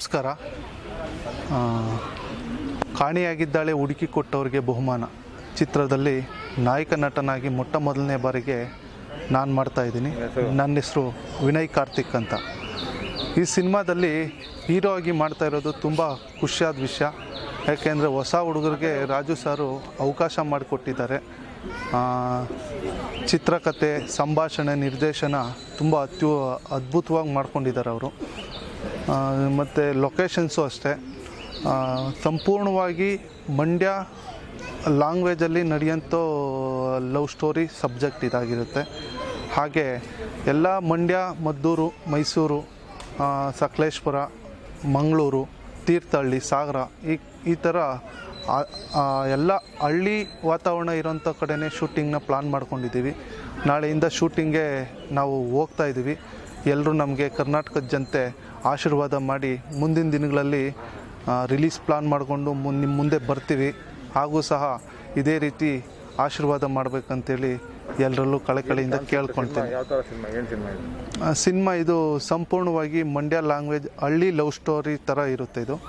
ನಮಸ್ಕಾರ ಆ, ಕಾಣೆಯಾಗಿದ್ದಾಳೆ ಹುಡುಕಿ ಕೊಟ್ಟವರಿಗೆ ಬಹುಮಾನ ಚಿತ್ರದಲ್ಲಿ ನಾಯಕ ನಟನಾಗಿ ಮೊಟ್ಟ ಮೊದಲನೇ ಬಾರಿಗೆ ನಾನು ಮಾಡ್ತಾ ಇದ್ದೀನಿ ನನ್ನ ಹೆಸರು ವಿನಯ್ ಕಾರ್ತಿಕ್ ಅಂತ ಈ ಸಿನಿಮಾದಲ್ಲಿ ಹೀರೋ ಆಗಿ ಮಾಡ್ತಾ ಇರೋದು ತುಂಬ ಖುಷಿಯಾದ ವಿಷಯ ಯಾಕೆಂದರೆ ಹೊಸ ಹುಡುಗರಿಗೆ ರಾಜು ಸಾರು ಅವಕಾಶ ಮಾಡಿಕೊಟ್ಟಿದ್ದಾರೆ ಆ, ಚಿತ್ರಕಥೆ ಸಂಭಾಷಣೆ ನಿರ್ದೇಶನ ತುಂಬ ಅತ್ಯು ಅದ್ಭುತವಾಗಿ ಮಾಡ್ಕೊಂಡಿದ್ದಾರೆ ಅವರು ಮತ್ತು ಲೊಕೇಶನ್ಸು ಅಷ್ಟೇ ಆ, ಸಂಪೂರ್ಣವಾಗಿ ಮಂಡ್ಯ ಲ್ಯಾಂಗ್ವೇಜಲ್ಲಿ ನಡೆಯೋಂಥ ಲವ್ ಸ್ಟೋರಿ ಸಬ್ಜೆಕ್ಟ್ ಇದಾಗಿರುತ್ತೆ ಹಾಗೆ ಎಲ್ಲ ಮಂಡ್ಯ ಮದ್ದೂರು ಮೈಸೂರು ಆ, ಸಕಲೇಶ್ಪುರ ಮಂಗಳೂರು ತೀರ್ಥಹಳ್ಳಿ ಸಾಗರ ಈ ಈ ಥರ ಆ- ಆ ಎಲ್ಲ ಹಳ್ಳಿ ವಾತಾವರಣ ಇರೋಂಥ ಕಡೆನೇ ಶೂಟಿಂಗ್ನ ಪ್ಲಾನ್ ಮಾಡ್ಕೊಂಡಿದ್ದೀವಿ ನಾಳೆಯಿಂದ ಶೂಟಿಂಗ್ಗೆ ನಾವು ಹೋಗ್ತಾ ಇದ್ದೀವಿ ಎಲ್ಲರೂ ನಮಗೆ ಕರ್ನಾಟಕದ ಜನತೆ ಆಶೀರ್ವಾದ ಮಾಡಿ ಮುಂದಿನ ದಿನಗಳಲ್ಲಿ ರಿಲೀಸ್ ಪ್ಲಾನ್ ಮಾಡಿಕೊಂಡು ಮುನ್ ನಿಮ್ಮ ಮುಂದೆ ಬರ್ತೀವಿ ಹಾಗೂ ಸಹ ಇದೇ ರೀತಿ ಆಶೀರ್ವಾದ ಮಾಡಬೇಕಂತೇಳಿ ಎಲ್ಲರಲ್ಲೂ ಕಳಕಳಿಯಿಂದ ಕೇಳ್ಕೊಳ್ತೀನಿ ಯಾವ ಥರ ಸಿನಿಮಾ ಏನು ಸಿನಿಮಾ ಇದು ಆ, ಸಿನಿಮಾ ಇದು ಸಂಪೂರ್ಣವಾಗಿ ಮಂಡ್ಯ ಲ್ಯಾಂಗ್ವೇಜ್ ಹಳ್ಳಿ ಲವ್ ಸ್ಟೋರಿ ಥರ ಇರುತ್ತೆ ಇದು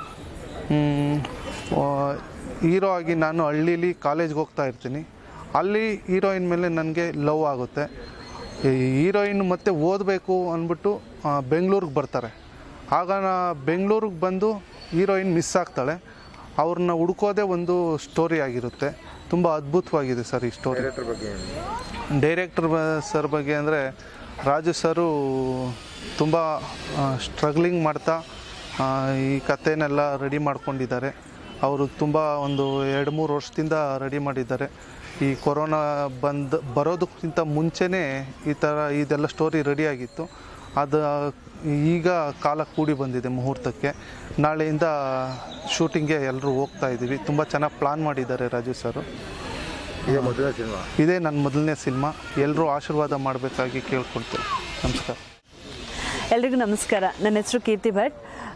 ಹೀರೋ ಆಗಿ ನಾನು ಹಳ್ಳೀಲಿ ಕಾಲೇಜ್ಗೆ ಹೋಗ್ತಾ ಇರ್ತೀನಿ ಅಲ್ಲಿ ಹೀರೋಯಿನ್ ಮೇಲೆ ನನಗೆ ಲವ್ ಆಗುತ್ತೆ ಈ ಹೀರೋಯಿನ್ ಮತ್ತೆ ಓದಬೇಕು ಅಂದ್ಬಿಟ್ಟು ಬೆಂಗಳೂರಿಗೆ ಬರ್ತಾರೆ ಆಗ ನಾ ಬೆಂಗಳೂರಿಗೆ ಬಂದು ಹೀರೋಯಿನ್ ಮಿಸ್ ಆಗ್ತಾಳೆ ಅವ್ರನ್ನ ಹುಡ್ಕೋದೇ ಒಂದು ಸ್ಟೋರಿ ಆಗಿರುತ್ತೆ ತುಂಬ ಅದ್ಭುತವಾಗಿದೆ ಸರ್ ಈ ಸ್ಟೋರಿ ಡೈರೆಕ್ಟರ್ ಬಗ್ಗೆ ಏನು ಡೈರೆಕ್ಟರ್ ಸರ್ ಬಗ್ಗೆ ಅಂದರೆ ರಾಜು ಸರು ತುಂಬ ಸ್ಟ್ರಗ್ಲಿಂಗ್ ಮಾಡ್ತಾ ಆ, ಈ ಕಥೆನೆಲ್ಲ ರೆಡಿ ಮಾಡ್ಕೊಂಡಿದ್ದಾರೆ ಅವರು ತುಂಬ ಒಂದು ಎರಡು ಮೂರು ವರ್ಷದಿಂದ ರೆಡಿ ಮಾಡಿದ್ದಾರೆ ಈ ಕೊರೋನಾ ಬಂದು ಬರೋದಕ್ಕಿಂತ ಮುಂಚೆನೇ ಈ ಥರ ಇದೆಲ್ಲ ಸ್ಟೋರಿ ರೆಡಿಯಾಗಿತ್ತು ಅದು ಈಗ ಕಾಲ ಕೂಡಿ ಬಂದಿದೆ ಮುಹೂರ್ತಕ್ಕೆ ನಾಳೆಯಿಂದ ಶೂಟಿಂಗ್ಗೆ ಎಲ್ಲರೂ ಹೋಗ್ತಾ ಇದ್ದೀವಿ ತುಂಬ ಚೆನ್ನಾಗಿ ಪ್ಲಾನ್ ಮಾಡಿದ್ದಾರೆ ರಾಜು ಸರು ಇದೇ ಮೊದಲನೇ ಸಿನಿಮಾ ಇದೇ ನನ್ನ ಮೊದಲನೇ ಸಿನಿಮಾ ಎಲ್ಲರೂ ಆಶೀರ್ವಾದ ಮಾಡಬೇಕಾಗಿ ಕೇಳ್ಕೊಳ್ತೇನೆ ನಮಸ್ಕಾರ ಎಲ್ರಿಗೂ ನಮಸ್ಕಾರ ನನ್ನ ಹೆಸರು ಕೀರ್ತಿ ಭಟ್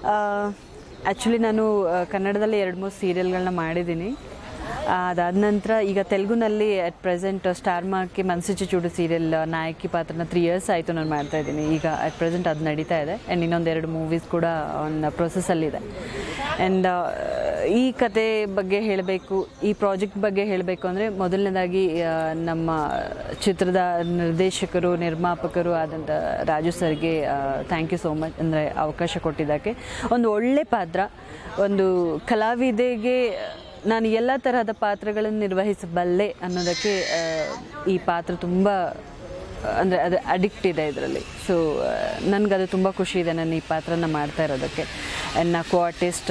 ಆ್ಯಕ್ಚುಲಿ ನಾನು ಆ, ಕನ್ನಡದಲ್ಲಿ ಎರಡು ಮೂರು ಸೀರಿಯಲ್ಗಳನ್ನ ಮಾಡಿದ್ದೀನಿ ಅದಾದ ನಂತರ ಈಗ ತೆಲುಗುನಲ್ಲಿ ಅಟ್ ಪ್ರೆಸೆಂಟ್ ಸ್ಟಾರ್ ಮಾರ್ಕಿ ಮನಸ್ಸಿಚ್ಚು ಚೂಡು ಸೀರಿಯಲ್ ನಾಯಕಿ ಪಾತ್ರನ ತ್ರೀ ಇಯರ್ಸ್ ಆಯಿತು ನಾನು ಮಾಡ್ತಾ ಇದ್ದೀನಿ ಈಗ ಅಟ್ ಪ್ರೆಸೆಂಟ್ ಅದು ನಡೀತಾ ಇದೆ ಆ್ಯಂಡ್ ಇನ್ನೊಂದೆರಡು ಮೂವೀಸ್ ಕೂಡ ಒಂದು ಪ್ರೊಸೆಸ್ಸಲ್ಲಿದೆ ಆ್ಯಂಡ್ ಈ ಕತೆ ಬಗ್ಗೆ ಹೇಳಬೇಕು ಈ ಪ್ರಾಜೆಕ್ಟ್ ಬಗ್ಗೆ ಹೇಳಬೇಕು ಅಂದರೆ ಮೊದಲನೇದಾಗಿ ಆ, ನಮ್ಮ ಚಿತ್ರದ ನಿರ್ದೇಶಕರು ನಿರ್ಮಾಪಕರು ಆದಂಥ ರಾಜು ಸರ್ಗೆ ಥ್ಯಾಂಕ್ ಯು ಸೋ ಮಚ್ ಅಂದರೆ ಅವಕಾಶ ಕೊಟ್ಟಿದ್ದಕ್ಕೆ ಒಂದು ಒಳ್ಳೆ ಪಾತ್ರ ಒಂದು ಕಲಾವಿದೆಗೆ ನಾನು ಎಲ್ಲ ತರಹದ ಪಾತ್ರಗಳನ್ನು ನಿರ್ವಹಿಸಬಲ್ಲೆ ಅನ್ನೋದಕ್ಕೆ ಆ, ಈ ಪಾತ್ರ ತುಂಬ ಅಂದರೆ ಅದು ಅಡಿಕ್ಟ್ ಇದೆ ಇದರಲ್ಲಿ ಸೊ ನನಗದು ತುಂಬ ಖುಷಿ ಇದೆ ನಾನು ಈ ಪಾತ್ರನ ಮಾಡ್ತಾ ಇರೋದಕ್ಕೆ ಆ್ಯಂಡ್ ನಾ ಕೋ ಆರ್ಟಿಸ್ಟ್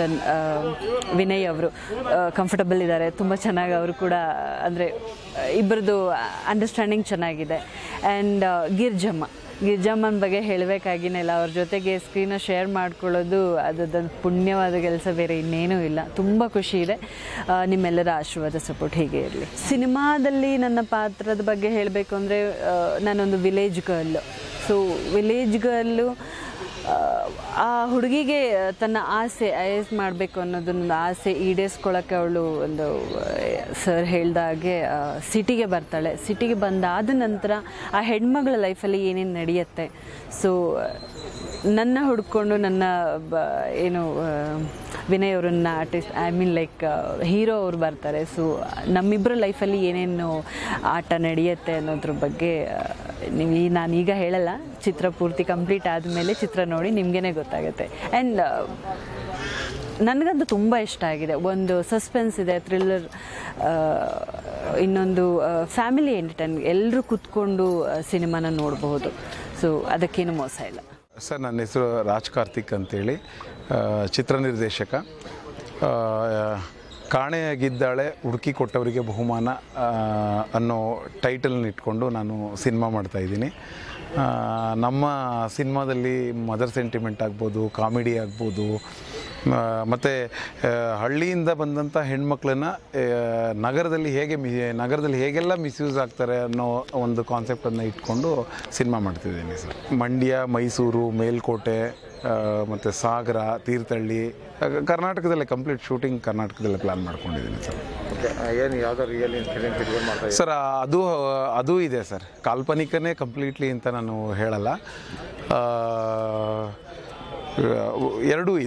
ವಿನಯ್ ಅವರು ಕಂಫರ್ಟಬಲ್ ಇದ್ದಾರೆ ತುಂಬ ಚೆನ್ನಾಗಿ ಅವರು ಕೂಡ ಅಂದರೆ ಇಬ್ಬರದು ಅಂಡರ್ಸ್ಟ್ಯಾಂಡಿಂಗ್ ಚೆನ್ನಾಗಿದೆ ಆ್ಯಂಡ್ ಗಿರ್ಜಮ್ಮ ಗಿರ್ಜಮ್ಮನ ಬಗ್ಗೆ ಹೇಳಬೇಕಾಗಿನಿಲ್ಲ ಅವ್ರ ಜೊತೆಗೆ ಸ್ಕ್ರೀನ ಶೇರ್ ಮಾಡ್ಕೊಳ್ಳೋದು ಅದೊಂದು ಪುಣ್ಯವಾದ ಕೆಲಸ ಬೇರೆ ಇನ್ನೇನೂ ಇಲ್ಲ ತುಂಬ ಖುಷಿ ಇದೆ ಆ, ನಿಮ್ಮೆಲ್ಲರ ಆಶೀರ್ವಾದ ಸಪೋರ್ಟ್ ಹೀಗೆ ಇರಲಿ ಸಿನಿಮಾದಲ್ಲಿ ನನ್ನ ಪಾತ್ರದ ಬಗ್ಗೆ ಹೇಳಬೇಕು ಅಂದರೆ ನಾನೊಂದು village girl so village girl ಆ ಹುಡುಗಿಗೆ ತನ್ನ ಆಸೆ ಐ ಎಸ್ ಮಾಡಬೇಕು ಅನ್ನೋದೊಂದು ಆಸೆ ಈಡೇರಿಸ್ಕೊಳ್ಳೋಕ್ಕೆ ಅವಳು ಒಂದು ಸರ್ ಹೇಳ್ದಾಗೆ ಸಿಟಿಗೆ ಬರ್ತಾಳೆ ಸಿಟಿಗೆ ಬಂದಾದ ನಂತರ ಆ ಹೆಣ್ಮಗಳ ಲೈಫಲ್ಲಿ ಏನೇನು ನಡೆಯುತ್ತೆ ಸೊ ನನ್ನ ಹುಡ್ಕೊಂಡು ನನ್ನ ಬ ಏನು ಆ, ವಿನಯ್ ಅವರನ್ನ artist I mean like hero ಅವ್ರು ಬರ್ತಾರೆ ಸೊ ನಮ್ಮಿಬ್ಬರ ಲೈಫಲ್ಲಿ ಏನೇನು ಆಟ ನಡೆಯುತ್ತೆ ಅನ್ನೋದ್ರ ಬಗ್ಗೆ ಆ, ನೀವು ಈ ನಾನು ಈಗ ಹೇಳಲ್ಲ ಚಿತ್ರ ಪೂರ್ತಿ ಕಂಪ್ಲೀಟ್ ಆದಮೇಲೆ ಚಿತ್ರ ನೋಡಿ ನಿಮಗೇ ಗೊತ್ತಾಗುತ್ತೆ ಆ್ಯಂಡ್ ನನಗಂತೂ ತುಂಬ ಇಷ್ಟ ಆಗಿದೆ ಒಂದು ಸಸ್ಪೆನ್ಸ್ ಇದೆ ಥ್ರಿಲ್ಲರ್ ಇನ್ನೊಂದು ಫ್ಯಾಮಿಲಿ ಎಂಟರ್ಟೈನ್ ಎಲ್ಲರೂ ಕೂತ್ಕೊಂಡು ಸಿನಿಮಾನ ನೋಡಬಹುದು ಸೊ ಅದಕ್ಕೇನು ಮೋಸ ಇಲ್ಲ ಸರ್ ನನ್ನ ಹೆಸರು ರಾಜ್ ಕಾರ್ತಿಕ್ ಅಂತೇಳಿ ಆ, ಚಿತ್ರ ನಿರ್ದೇಶಕ ಆ, ಕಾಣೆಯಾಗಿದ್ದಾಳೆ ಹುಡುಕಿ ಕೊಟ್ಟವರಿಗೆ ಬಹುಮಾನ ಆ, ಅನ್ನೋ ಟೈಟಲ್ನ ಇಟ್ಕೊಂಡು ನಾನು ಸಿನಿಮಾ ಮಾಡ್ತಾಯಿದ್ದೀನಿ ನಮ್ಮ ಸಿನಿಮಾದಲ್ಲಿ ಮದರ್ ಸೆಂಟಿಮೆಂಟ್ ಆಗ್ಬೋದು ಕಾಮಿಡಿ ಆಗ್ಬೋದು ಮತ್ತು ಹಳ್ಳಿಯಿಂದ ಬಂದಂಥ ಹೆಣ್ಮಕ್ಳನ್ನ ಆ, ನಗರದಲ್ಲಿ ಹೇಗೆ ಮಿ ನಗರದಲ್ಲಿ ಹೇಗೆಲ್ಲ ಮಿಸ್ಯೂಸ್ ಆಗ್ತಾರೆ ಅನ್ನೋ ಒಂದು ಕಾನ್ಸೆಪ್ಟನ್ನು ಇಟ್ಕೊಂಡು ಸಿನಿಮಾ ಮಾಡ್ತಿದ್ದೀನಿ ಸರ್ ಮಂಡ್ಯ ಮೈಸೂರು ಮೇಲ್ಕೋಟೆ ಮತ್ತು ಸಾಗರ ತೀರ್ಥಹಳ್ಳಿ ಆ, ಕರ್ನಾಟಕದಲ್ಲೇ ಕಂಪ್ಲೀಟ್ ಶೂಟಿಂಗ್ ಕರ್ನಾಟಕದಲ್ಲೇ ಪ್ಲ್ಯಾನ್ ಮಾಡ್ಕೊಂಡಿದ್ದೀನಿ ಸರ್ ಓಕೆ ಏನು ಯಾವುದೋ ರಿಯಲ್ ಇನ್ಸಿಡೆಂಟ್ ಇಟ್ಕೊಂಡು ಮಾಡ್ತಾ ಇದ್ದೀರಾ ಸರ್ ಅದು ಅದು ಇದೆ ಸರ್ ಕಾಲ್ಪನಿಕನೇ ಕಂಪ್ಲೀಟ್ಲಿ ಅಂತ ನಾನು ಹೇಳಲ್ಲ ಆ, ಎರಡೂ ಇದೆ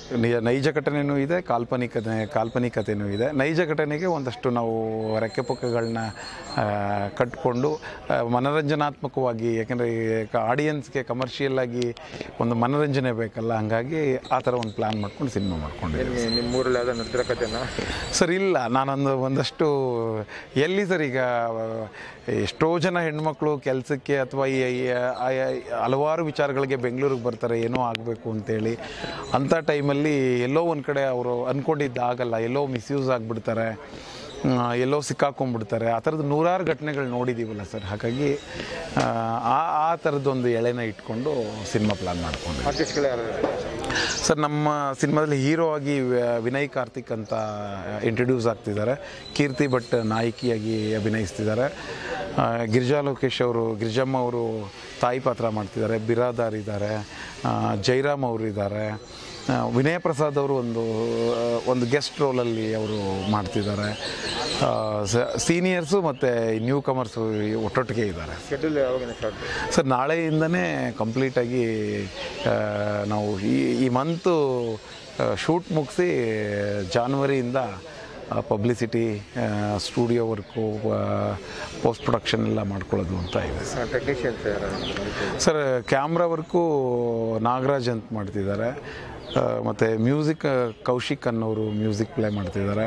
ನಿಜ ನೈಜ ಘಟನೆಯೂ ಇದೆ ಕಾಲ್ಪನಿಕತೆ ಕಾಲ್ಪನಿಕತೆಯೂ ಇದೆ ನೈಜ ಘಟನೆಗೆ ಒಂದಷ್ಟು ನಾವು ರೆಕ್ಕೆ ಪುಕ್ಕಗಳನ್ನ ಕಟ್ಟಿಕೊಂಡು ಮನೋರಂಜನಾತ್ಮಕವಾಗಿ ಯಾಕೆಂದರೆ ಆಡಿಯನ್ಸ್ಗೆ ಕಮರ್ಷಿಯಲ್ ಆಗಿ ಒಂದು ಮನೋರಂಜನೆ ಬೇಕಲ್ಲ ಹಾಗಾಗಿ ಆ ಥರ ಒಂದು ಪ್ಲ್ಯಾನ್ ಮಾಡ್ಕೊಂಡು ಸಿನಿಮಾ ಮಾಡ್ಕೊಂಡಿದ್ದೀನಿ ಏನು ನಿಮ್ಮ ಊರಲ್ಲಿ ಯಾವ್ದೋ ನಡೆದಿರೋ ಕಥೆನ ಸರ್ ಇಲ್ಲ ನಾನೊಂದು ಒಂದಷ್ಟು ಎಲ್ಲಿ ಸರ್ ಈಗ ಎಷ್ಟೋ ಜನ ಹೆಣ್ಮಕ್ಳು ಕೆಲಸಕ್ಕೆ ಅಥವಾ ಈ ಈ ಆಯಾ ಹಲವಾರು ವಿಚಾರಗಳಿಗೆ ಬೆಂಗಳೂರಿಗೆ ಬರ್ತಾರೆ ಏನೋ ಆಗಬೇಕು ಅಂತೇಳಿ ಅಂಥ ಟೈಮಲ್ಲಿ ಎಲ್ಲೋ ಒಂದು ಕಡೆ ಅವರು ಅಂದ್ಕೊಂಡಿದ್ದು ಆಗಲ್ಲ ಎಲ್ಲೋ ಮಿಸ್ಯೂಸ್ ಆಗಿಬಿಡ್ತಾರೆ ಎಲ್ಲೋ ಸಿಕ್ಕಾಕೊಂಡ್ಬಿಡ್ತಾರೆ ಆ ಥರದ್ದು ನೂರಾರು ಘಟನೆಗಳು ನೋಡಿದ್ದೀವಲ್ಲ ಸರ್ ಹಾಗಾಗಿ ಆ, ಆ ಆ ಥರದ್ದೊಂದು ಎಳೆನ ಇಟ್ಕೊಂಡು ಸಿನಿಮಾ ಪ್ಲ್ಯಾನ್ ಮಾಡ್ಕೊಂಡು ಆರ್ಟಿಸ್ಟ್ಗಳು ಯಾರು ಸರ್ ನಮ್ಮ ಸಿನಿಮಾದಲ್ಲಿ ಹೀರೋ ಆಗಿ ವ- ವಿನಯ್ ಕಾರ್ತಿಕ್ ಅಂತ ಇಂಟ್ರಡ್ಯೂಸ್ ಆಗ್ತಿದ್ದಾರೆ ಕೀರ್ತಿ ಭಟ್ ನಾಯಕಿಯಾಗಿ ಅಭಿನಯಿಸ್ತಿದ್ದಾರೆ ಆ, ಗಿರಿಜಾ ಲೋಕೇಶ್ ಅವರು ಗಿರಿಜಮ್ಮ ಅವರು ತಾಯಿ ಪಾತ್ರ ಮಾಡ್ತಿದ್ದಾರೆ ಬಿರಾದಾರ್ ಇದ್ದಾರೆ ಆ, ಜೈರಾಮ್ ಅವರು ಇದ್ದಾರೆ ಆ, ವಿನಯ ಪ್ರಸಾದ್ ಅವರು ಒಂದು ಆ, ಒಂದು ಗೆಸ್ಟ್ ರೋಲಲ್ಲಿ ಅವರು ಮಾಡ್ತಿದ್ದಾರೆ ಸೀನಿಯರ್ಸು ಮತ್ತು ನ್ಯೂ ಕಮರ್ಸು ಒಟ್ಟೊಟ್ಟಿಗೆ ಇದ್ದಾರೆ ಶೆಡ್ಯೂಲ್ ಯಾವಾಗಿನ ಸ್ಟಾರ್ಟ್ ಸರ್ ನಾಳೆಯಿಂದನೇ ಕಂಪ್ಲೀಟಾಗಿ ಆ, ನಾವು ಈ ಈ ಮಂತು ಶೂಟ್ ಮುಗಿಸಿ ಜಾನ್ವರಿಯಿಂದ publicity studio work post production ಎಲ್ಲ ಮಾಡ್ಕೊಳ್ಳೋದು ಅಂತ ಇದೆ ಸರ್ ಟೆಕ್ನಿಷಿಯನ್ಸ್ ಯಾರು ಸರ್ ಕ್ಯಾಮ್ರಾ ವರ್ಕು ನಾಗರಾಜ್ ಅಂತ ಮಾಡ್ತಿದ್ದಾರೆ ಮತ್ತು ಮ್ಯೂಸಿಕ್ ಕೌಶಿಕ್ ಅನ್ನೋರು ಮ್ಯೂಸಿಕ್ ಪ್ಲೇ ಮಾಡ್ತಿದ್ದಾರೆ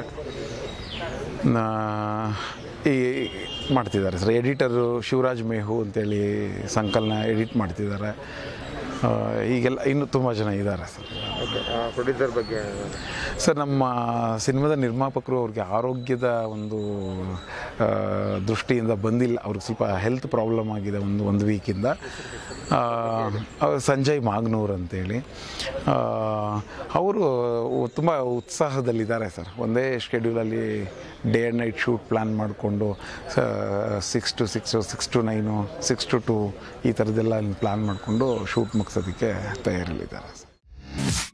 ನಾ- ಈ ಮಾಡ್ತಿದ್ದಾರೆ ಸರ್ ಎಡಿಟರು ಶಿವರಾಜ್ ಮೇಹು ಅಂತೇಳಿ ಸಂಕಲನ ಎಡಿಟ್ ಮಾಡ್ತಿದ್ದಾರೆ ಆ, ಹೀಗೆಲ್ಲ ಇನ್ನೂ ತುಂಬ ಜನ ಇದ್ದಾರೆ ಸರ್ ಓಕೆ ಪ್ರೊಡ್ಯೂಸರ್ ಬಗ್ಗೆ ಸರ್ ನಮ್ಮ ಸಿನಿಮಾದ ನಿರ್ಮಾಪಕರು ಅವ್ರಿಗೆ ಆರೋಗ್ಯದ ಒಂದು ಆ, ದೃಷ್ಟಿಯಿಂದ ಬಂದಿಲ್ಲ ಅವ್ರಿಗೆ ಸ್ವಲ್ಪ ಹೆಲ್ತ್ ಪ್ರಾಬ್ಲಮ್ ಆಗಿದೆ ಒಂದು ಒಂದು ವೀಕಿಂದ ಆ, ಅವ್ರು ಸಂಜಯ್ ಮಾಗ್ನೂರ್ ಅಂತೇಳಿ ಆ, ಅವರು ತುಂಬ ಉತ್ಸಾಹದಲ್ಲಿದ್ದಾರೆ ಸರ್ ಒಂದೇ ಶೆಡ್ಯೂಲಲ್ಲಿ day and night shoot plan ಮಾಡಿಕೊಂಡು six to six six to nine six to two ಈ ಥರದ್ದೆಲ್ಲ ಪ್ಲ್ಯಾನ್ ಮಾಡಿಕೊಂಡು ಶೂಟ್ ಮುಗಿಸೋದಕ್ಕೆ ತಯಾರಿಯಲ್ಲಿದ್ದಾರೆ ಸರ್